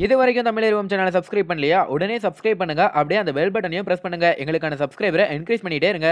இது வரைக்கும் தமிழ் சேனலை சப்ஸ்கிரைப் பண்ணலையா உடனே சப்ஸ்கிரைப் பண்ணுங்க அப்படியே அந்த பெல் பட்டனையும் பிரஸ் பண்ணுங்க எங்களுக்கான சப்ஸ்கிரைபரை என்கரேஜ் பண்ணிட்டே இருங்க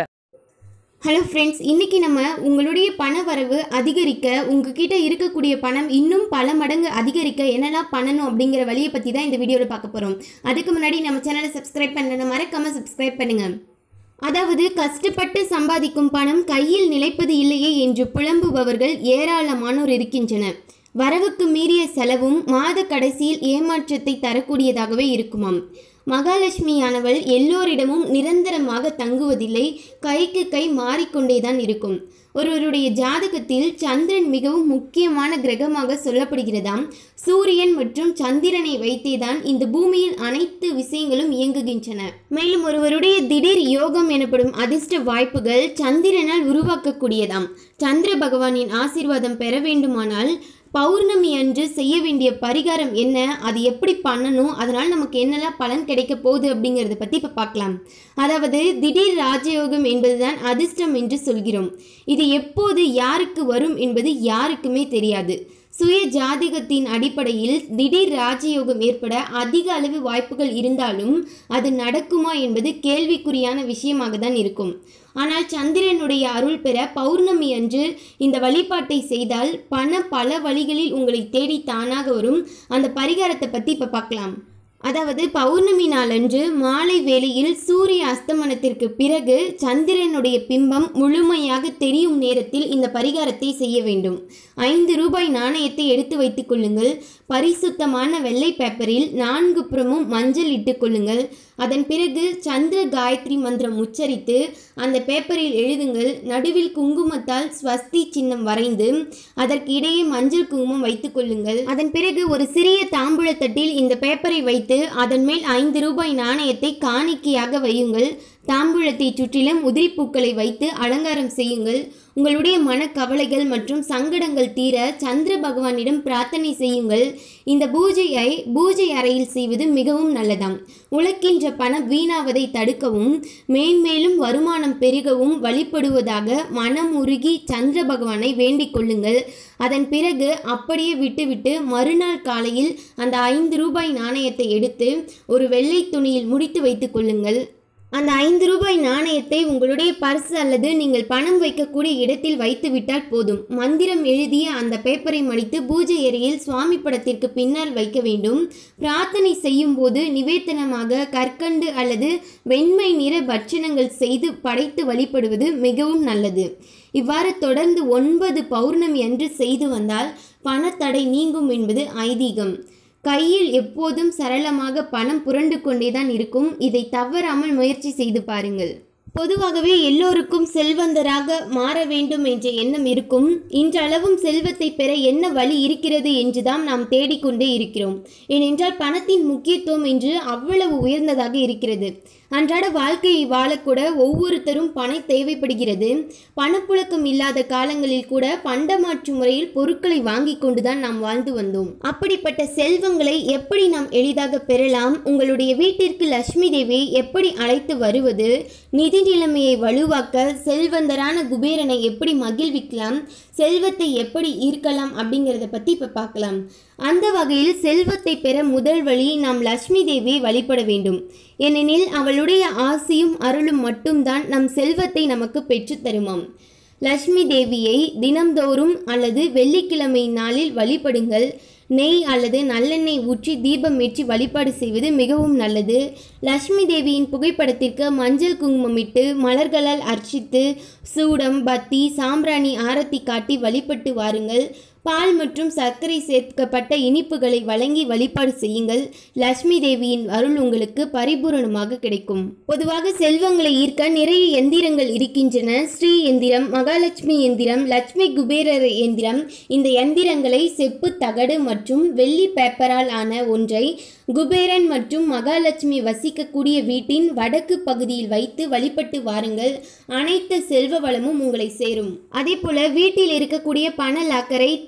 ஹலோ ஃப்ரெண்ட்ஸ் இன்னைக்கு நம்ம உங்களுடைய பண வரவு அதிகரிக்க உங்ககிட்ட இருக்கக்கூடிய பணம் இன்னும் பல மடங்கு அதிகரிக்க என்னெல்லாம் பண்ணணும் அப்படிங்கிற வழியை பற்றி தான் இந்த வீடியோவில் பார்க்க போகிறோம் அதுக்கு முன்னாடி நம்ம சேனலை சப்ஸ்கிரைப் பண்ணலன்னா மறக்காம சப்ஸ்கிரைப் பண்ணுங்க அதாவது கஷ்டப்பட்டு சம்பாதிக்கும் பணம் கையில் நிலைப்பது இல்லையே என்று புலம்புபவர்கள் ஏராளமானோர் இருக்கின்றனர் வரவுக்கு மீறிய செலவும் மாத கடைசியில் ஏமாற்றத்தை தரக்கூடியதாகவே இருக்குமாம் மகாலட்சுமியானவள் எல்லோரிடமும் நிரந்தரமாக தங்குவதில்லை கைக்கு கை மாறிக்கொண்டேதான் இருக்கும் ஒருவருடைய ஜாதகத்தில் சந்திரன் மிகவும் முக்கியமான கிரகமாக சொல்லப்படுகிறதாம் சூரியன் மற்றும் சந்திரனை வைத்தேதான் இந்த பூமியில் அனைத்து விஷயங்களும் இயங்குகின்றன மேலும் ஒருவருடைய திடீர் யோகம் எனப்படும் அதிர்ஷ்ட வாய்ப்புகள் சந்திரனால் உருவாக்கக்கூடியதாம் சந்திர பகவானின் ஆசீர்வாதம் பெற வேண்டுமானால் பௌர்ணமி அன்று செய்ய வேண்டிய பரிகாரம் என்ன அது எப்படி பண்ணணும் அதனால் நமக்கு என்னெல்லாம் பலன் கிடைக்க போகுது அப்படிங்கிறத பற்றி இப்போ பார்க்கலாம் அதாவது திடீர் ராஜயோகம் என்பதுதான் அதிர்ஷ்டம் என்று சொல்கிறோம் இது எப்போது யாருக்கு வரும் என்பது யாருக்குமே தெரியாது சுய ஜாதகத்தின் அடிப்படையில் திடீர் ராஜயோகம் ஏற்பட அதிக அளவு வாய்ப்புகள் இருந்தாலும் அது நடக்குமா என்பது கேள்விக்குறியான விஷயமாக தான் இருக்கும் ஆனால் சந்திரனுடைய அருள் பெற பௌர்ணமி அன்று இந்த வழிபாட்டை செய்தால் பண பல வழிகளில் உங்களை தேடி தானாக வரும் அந்த பரிகாரத்தை பற்றி இப்போ பார்க்கலாம் அதாவது பௌர்ணமி நாளன்று மாலை வேளையில் சூரிய அஸ்தமனத்திற்கு பிறகு சந்திரனுடைய பிம்பம் முழுமையாக தெரியும் நேரத்தில் இந்த பரிகாரத்தை செய்ய வேண்டும் ஐந்து ரூபாய் நாணயத்தை எடுத்து வைத்துக் கொள்ளுங்கள் பரிசுத்தமான வெள்ளை பேப்பரில் நான்கு புறமும் மஞ்சள் இட்டுக் கொள்ளுங்கள் அதன் பிறகு சந்திர காயத்ரி மந்திரம் உச்சரித்து அந்த பேப்பரில் எழுதுங்கள் நடுவில் குங்குமத்தால் ஸ்வஸ்தி சின்னம் வரைந்து அதற்கு இடையே மஞ்சள் குங்குமம் வைத்துக் கொள்ளுங்கள் அதன் பிறகு ஒரு சிறிய தாம்பூலத்தட்டில் இந்த பேப்பரை வைத்து அதன் மேல் ஐந்து ரூபாய் நாணயத்தை காணிக்கையாக வையுங்கள் தாம்பூலத்தை சுற்றிலும் உதிரிப்பூக்களை வைத்து அலங்காரம் செய்யுங்கள் உங்களுடைய மனக்கவலைகள் மற்றும் சங்கடங்கள் தீர சந்திர பகவானிடம் பிரார்த்தனை செய்யுங்கள் இந்த பூஜையை பூஜை அறையில் செய்வது மிகவும் நல்லதாம் உழைக்கின்ற பணம் வீணாவதை தடுக்கவும் மேன்மேலும் வருமானம் பெருகவும் வழிபடுவதாக மனம் உருகி சந்திர பகவானை வேண்டிக் கொள்ளுங்கள் அதன் பிறகு அப்படியே விட்டுவிட்டு மறுநாள் காலையில் அந்த ஐந்து ரூபாய் நாணயத்தை எடுத்து ஒரு வெள்ளை துணியில் முடித்து வைத்துக் கொள்ளுங்கள் அந்த ஐந்து ரூபாய் நாணயத்தை உங்களுடைய பர்ஸ் அல்லது நீங்கள் பணம் வைக்கக்கூடிய இடத்தில் வைத்து விட்டால் போதும் மந்திரம் எழுதிய அந்த பேப்பரை மடித்து பூஜை அறையில் சுவாமி படத்திற்கு பின்னால் வைக்க வேண்டும் பிரார்த்தனை செய்யும் போது நிவேத்தனமாக கற்கண்டு அல்லது வெண்மை நிற பட்சணங்கள் செய்து படைத்து வழிபடுவது மிகவும் நல்லது இவ்வாறு தொடர்ந்து ஒன்பது பௌர்ணமி அன்று செய்து வந்தால் பணத்தடை நீங்கும் என்பது ஐதீகம் கையில் எப்போதும் சரளமாக பணம் புரண்டு கொண்டேதான் இருக்கும் இதை தவறாமல் முயற்சி செய்து பாருங்கள் பொதுவாகவே எல்லோருக்கும் செல்வந்தராக மாற வேண்டும் என்ற எண்ணம் இருக்கும் இன்றளவும் செல்வத்தை பெற என்ன வழி இருக்கிறது என்றுதான் நாம் தேடிக்கொண்டே இருக்கிறோம் ஏனென்றால் பணத்தின் முக்கியத்துவம் இன்று அவ்வளவு உயர்ந்ததாக இருக்கிறது அன்றாட வாழ்க்கையை வாழக்கூட ஒவ்வொருத்தரும் பணம் தேவைப்படுகிறது பணப்புழக்கம் இல்லாத காலங்களில் கூட பண்டமாற்று முறையில் பொருட்களை வாங்கி கொண்டுதான் நாம் வாழ்ந்து வந்தோம் அப்படிப்பட்ட செல்வங்களை எப்படி நாம் எளிதாக பெறலாம் உங்களுடைய வீட்டிற்கு லட்சுமி தேவியை எப்படி அழைத்து வருவது நிதி நிலைமையை வலுவாக்க செல்வந்தரான குபேரனை எப்படி மகிழ்விக்கலாம் செல்வத்தை எப்படி ஈர்க்கலாம் அப்படிங்கிறத பற்றி இப்போ பார்க்கலாம் அந்த வகையில் செல்வத்தை பெற முதல் வழி நாம் லட்சுமி தேவியை வழிபட வேண்டும் ஏனெனில் அவளுடைய ஆசியும் அருளும் மட்டும்தான் நம் செல்வத்தை நமக்கு பெற்றுத் தருமாம் லட்சுமி தேவியை தினம்தோறும் அல்லது வெள்ளிக்கிழமை நாளில் வழிபடுங்கள் நெய் அல்லது நல்லெண்ணெய் ஊற்றி தீபம் ஏற்றி வழிபாடு செய்வது மிகவும் நல்லது லட்சுமி தேவியின் புகைப்படத்திற்கு மஞ்சள் குங்குமமிட்டு மலர்களால் அர்ச்சித்து சூடம் பத்தி சாம்பிராணி ஆரத்தி காட்டி வழிபட்டு வாருங்கள் பால் மற்றும் சர்க்கரை சேர்க்கப்பட்ட இனிப்புகளை வழங்கி வழிபாடு செய்யுங்கள் லட்சுமி தேவியின் அருள் உங்களுக்கு பரிபூரணமாக கிடைக்கும் பொதுவாக செல்வங்களை ஈர்க்க நிறைய எந்திரங்கள் இருக்கின்றன ஸ்ரீ எந்திரம் மகாலட்சுமி எந்திரம் லட்சுமி குபேரர் எந்திரம் இந்த எந்திரங்களை செப்பு தகடு மற்றும் வெள்ளி பேப்பரால் ஆன ஒன்றை குபேரன் மற்றும் மகாலட்சுமி வசிக்கக்கூடிய வீட்டின் வடக்கு பகுதியில் வைத்து வழிபட்டு வாருங்கள் அனைத்து செல்வ வளமும் உங்களை சேரும் அதே போல வீட்டில் இருக்கக்கூடிய பண லாக்கரை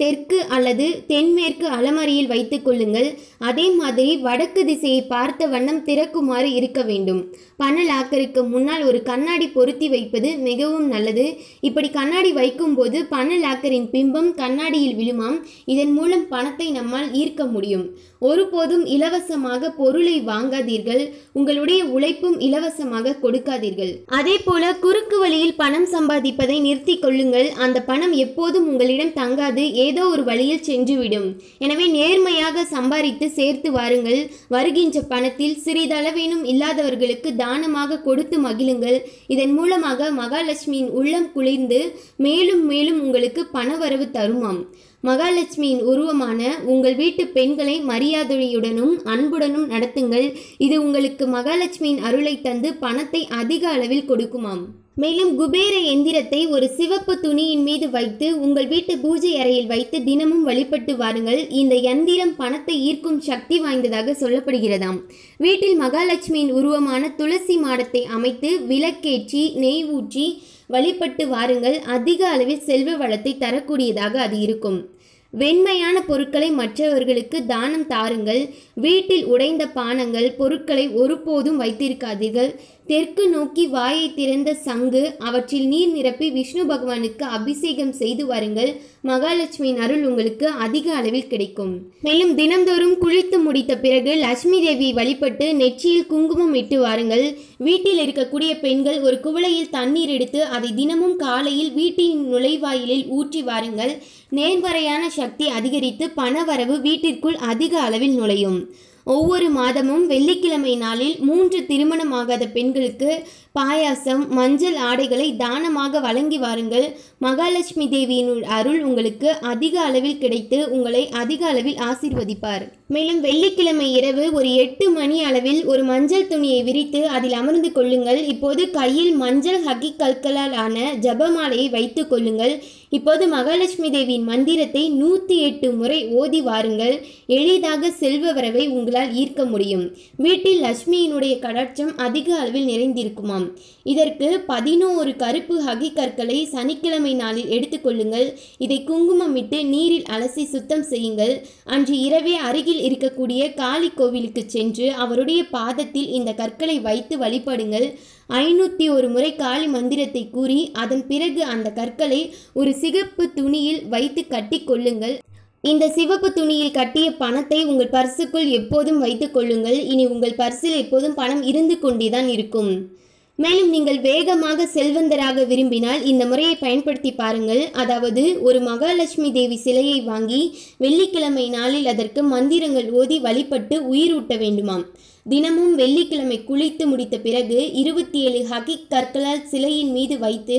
தெற்கு அல்லது தென்மேற்கு அலமாரியில் வைத்துக் கொள்ளுங்கள் அதே மாதிரி வடக்கு திசையை பார்த்த வண்ணம் திறக்குமாறு இருக்க வேண்டும் பண லாக்கருக்கு முன்னால் ஒரு கண்ணாடி பொருத்தி வைப்பது மிகவும் நல்லது இப்படி கண்ணாடி வைக்கும்போது பண லாக்கரின் பிம்பம் கண்ணாடியில் விழுமாம் இதன் மூலம் பணத்தை நம்மால் ஈர்க்க முடியும் ஒருபோதும் இலவசமாக பொருளை வாங்காதீர்கள் உங்களுடைய உழைப்பும் இலவசமாக கொடுக்காதீர்கள் அதே போல குறுக்கு வழியில் பணம் சம்பாதிப்பதை நிறுத்தி கொள்ளுங்கள் அந்த பணம் எப்போதும் உங்களிடம் தங்காது ஏதோ ஒரு வழியில் சென்றுவிடும் எனவே நேர்மையாக சம்பாதித்து சேர்த்து வாருங்கள் வருகின்ற பணத்தில் சிறிதளவேனும் இல்லாதவர்களுக்கு தானமாக கொடுத்து மகிழுங்கள் இதன் மூலமாக மகாலட்சுமியின் உள்ளம் குளிர்ந்து மேலும் மேலும் உங்களுக்கு பணவரவு தருமாம் மகாலட்சுமியின் உருவமான உங்கள் வீட்டு பெண்களை மரியாதையுடனும் அன்புடனும் நடத்துங்கள் இது உங்களுக்கு மகாலட்சுமியின் அருளை தந்து பணத்தை அதிக அளவில் கொடுக்குமாம் மேலும் குபேர எந்திரத்தை ஒரு சிவப்பு துணியின் மீது வைத்து உங்கள் வீட்டு பூஜை அறையில் வைத்து தினமும் வழிபட்டு வாருங்கள் இந்த எந்திரம் பணத்தை ஈர்க்கும் சக்தி வாய்ந்ததாக சொல்லப்படுகிறதாம் வீட்டில் மகாலட்சுமியின் உருவமான துளசி மாடத்தை அமைத்து விளக்கேற்றி நெய் ஊற்றி வழிபட்டு வாருங்கள் அதிக அளவில் செல்வ வளத்தை தரக்கூடியதாக அது இருக்கும் வெண்மையான பொருட்களை மற்றவர்களுக்கு தானம் தாருங்கள் வீட்டில் உடைந்த பானங்கள் பொருட்களை ஒருபோதும் வைத்திருக்காதீர்கள் தெற்கு நோக்கி வாயை திறந்த சங்கு அவற்றில் நீர் நிரப்பி விஷ்ணு பகவானுக்கு அபிஷேகம் செய்து வாருங்கள் மகாலட்சுமியின் அருள் உங்களுக்கு அதிக அளவில் கிடைக்கும் மேலும் தினந்தோறும் குளித்து முடித்த பிறகு லட்சுமி தேவியை வழிபட்டு நெற்றியில் குங்குமம் இட்டு வாருங்கள் வீட்டில் இருக்கக்கூடிய பெண்கள் ஒரு குவளையில் தண்ணீர் எடுத்து அதை தினமும் காலையில் வீட்டின் நுழைவாயிலில் ஊற்றி வாருங்கள் நேர்மறையான சக்தி அதிகரித்து பணவரவு வீட்டிற்குள் அதிக அளவில் நுழையும் ஒவ்வொரு மாதமும் வெள்ளிக்கிழமை நாளில் மூன்று திருமணமாகாத பெண்களுக்கு பாயாசம் மஞ்சள் ஆடைகளை தானமாக வழங்கி வாருங்கள் மகாலட்சுமி தேவியின் அருள் உங்களுக்கு அதிக அளவில் கிடைத்து உங்களை அதிக அளவில் ஆசீர்வதிப்பார் மேலும் வெள்ளிக்கிழமை இரவு ஒரு எட்டு மணி அளவில் ஒரு மஞ்சள் துணியை விரித்து அதில் அமர்ந்து கொள்ளுங்கள் இப்போது கையில் மஞ்சள் ஹக்கி கற்களால் ஆன ஜபமாலையை வைத்து கொள்ளுங்கள் இப்போது மகாலட்சுமி தேவியின் மந்திரத்தை நூற்றி எட்டு முறை ஓதி வாருங்கள் எளிதாக செல்வ வரவை உங்களால் ஈர்க்க முடியும் வீட்டில் லட்சுமியினுடைய கடாட்சம் அதிக அளவில் நிறைந்திருக்குமாம் இதற்கு பதினோரு கருப்பு ஹகி கற்களை சனிக்கிழமை நாளில் எடுத்துக்கொள்ளுங்கள் இதை குங்குமமிட்டு நீரில் அலசி சுத்தம் செய்யுங்கள் அன்று இரவே அருகில் இருக்கக்கூடிய காளி கோவிலுக்கு சென்று அவருடைய பாதத்தில் இந்த கற்களை வைத்து வழிபடுங்கள் ஐநூற்றி ஒரு முறை காளி மந்திரத்தை கூறி அதன் பிறகு அந்த கற்களை ஒரு சிகப்பு துணியில் வைத்து கட்டி கொள்ளுங்கள் இந்த சிவப்பு துணியில் கட்டிய பணத்தை உங்கள் பர்சுக்குள் எப்போதும் வைத்துக் கொள்ளுங்கள் இனி உங்கள் பர்சில் எப்போதும் பணம் இருந்து கொண்டேதான் இருக்கும் மேலும் நீங்கள் வேகமாக செல்வந்தராக விரும்பினால் இந்த முறையை பயன்படுத்தி பாருங்கள் அதாவது ஒரு மகாலட்சுமி தேவி சிலையை வாங்கி வெள்ளிக்கிழமை நாளில் அதற்கு மந்திரங்கள் ஓதி வழிபட்டு உயிரூட்ட வேண்டுமாம் தினமும் வெள்ளிக்கிழமை குளித்து முடித்த பிறகு இருபத்தி ஏழு ஹகிக் கற்களால் சிலையின் மீது வைத்து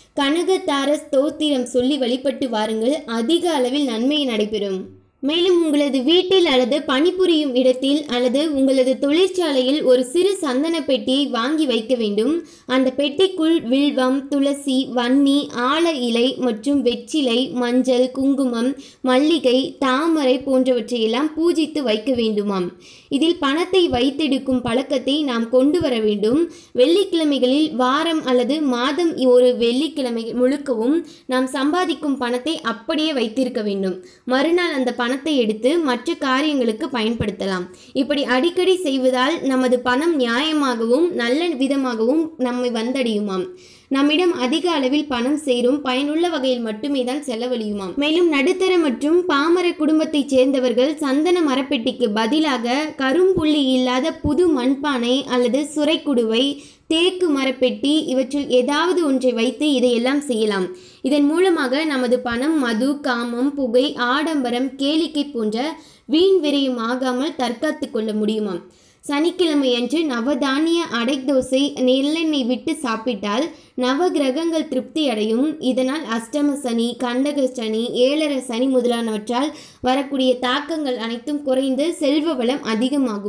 கனகதார ஸ்தோத்திரம் சொல்லி வழிபட்டு வாருங்கள் அதிக அளவில் நன்மை நடைபெறும் மேலும் உங்களது வீட்டில் அல்லது பணிபுரியும் இடத்தில் அல்லது உங்களது தொழிற்சாலையில் ஒரு சிறு சந்தன பெட்டியை வாங்கி வைக்க வேண்டும் அந்த பெட்டிக்குள் வில்வம் துளசி வன்னி ஆல இலை மற்றும் வெற்றிலை மஞ்சள் குங்குமம் மல்லிகை தாமரை போன்றவற்றையெல்லாம் பூஜித்து வைக்க வேண்டுமாம் இதில் பணத்தை வைத்தெடுக்கும் பழக்கத்தை நாம் கொண்டு வர வேண்டும் வெள்ளிக்கிழமைகளில் வாரம் அல்லது மாதம் ஒரு வெள்ளிக்கிழமை முழுக்கவும் நாம் சம்பாதிக்கும் பணத்தை அப்படியே வைத்திருக்க வேண்டும் மறுநாள் அந்த பணத்தை எடுத்து மற்ற காரியங்களுக்கு பயன்படுத்தலாம் இப்படி அடிக்கடி செய்வதால் நமது பணம் நியாயமாகவும் நல்ல விதமாகவும் நம்மை வந்தடையுமாம் நம்மிடம் அதிக அளவில் பணம் சேரும் பயனுள்ள வகையில் மட்டுமே தான் செலவழியுமாம் மேலும் நடுத்தர மற்றும் பாமர குடும்பத்தைச் சேர்ந்தவர்கள் சந்தன மரப்பெட்டிக்கு பதிலாக கரும்புள்ளி இல்லாத புது மண்பானை அல்லது சுரைக்குடுவை தேக்கு மரப்பெட்டி இவற்றில் ஏதாவது ஒன்றை வைத்து இதையெல்லாம் செய்யலாம் இதன் மூலமாக நமது பணம் மது காமம் புகை ஆடம்பரம் கேளிக்கை போன்ற வீண் விரயம் ஆகாமல் தற்காத்து கொள்ள முடியுமாம் சனிக்கிழமையன்று நவதானிய அடை தோசை நெல்லெண்ணெய் விட்டு சாப்பிட்டால் நவ கிரகங்கள் திருப்தி அடையும் இதனால் அஷ்டம சனி கண்டக சனி ஏழர சனி முதலானவற்றால் வரக்கூடிய தாக்கங்கள் அனைத்தும் குறைந்து செல்வ வளம் அதிகமாகுமாம்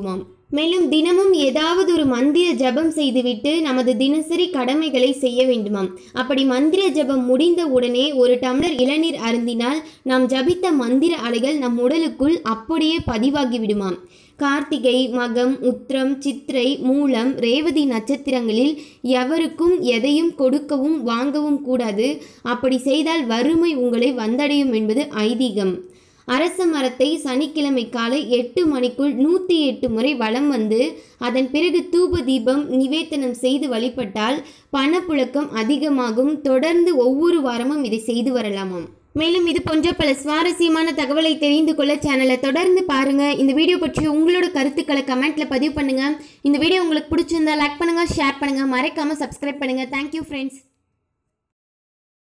மேலும் தினமும் ஏதாவது ஒரு மந்திர ஜபம் செய்துவிட்டு நமது தினசரி கடமைகளை செய்ய வேண்டுமாம் அப்படி மந்திர ஜபம் முடிந்த உடனே ஒரு டம்ளர் இளநீர் அருந்தினால் நாம் ஜபித்த மந்திர அலைகள் நம் உடலுக்குள் அப்படியே பதிவாகி விடுமாம் கார்த்திகை மகம் உத்திரம் சித்திரை மூலம் ரேவதி நட்சத்திரங்களில் எவருக்கும் எதையும் கொடுக்கவும் வாங்கவும் கூடாது அப்படி செய்தால் வறுமை உங்களை வந்தடையும் என்பது ஐதீகம் அரச மரத்தை சனிக்கிழமை காலை எட்டு மணிக்குள் நூற்றி எட்டு முறை வலம் வந்து அதன் பிறகு தூப தீபம் நிவேத்தனம் செய்து வழிபட்டால் பணப்புழக்கம் அதிகமாகும் தொடர்ந்து ஒவ்வொரு வாரமும் இதை செய்து வரலாமாம் மேலும் இது போன்ற பல சுவாரஸ்யமான தகவலை தெரிந்து கொள்ள சேனலை தொடர்ந்து பாருங்க இந்த வீடியோ பற்றி உங்களோட கருத்துக்களை கமெண்ட்ல பதிவு பண்ணுங்க இந்த வீடியோ உங்களுக்கு பிடிச்சிருந்தா லைக் பண்ணுங்க ஷேர் பண்ணுங்க மறக்காம சப்ஸ்கிரைப் பண்ணுங்க தேங்க்யூ ஃப்ரெண்ட்ஸ்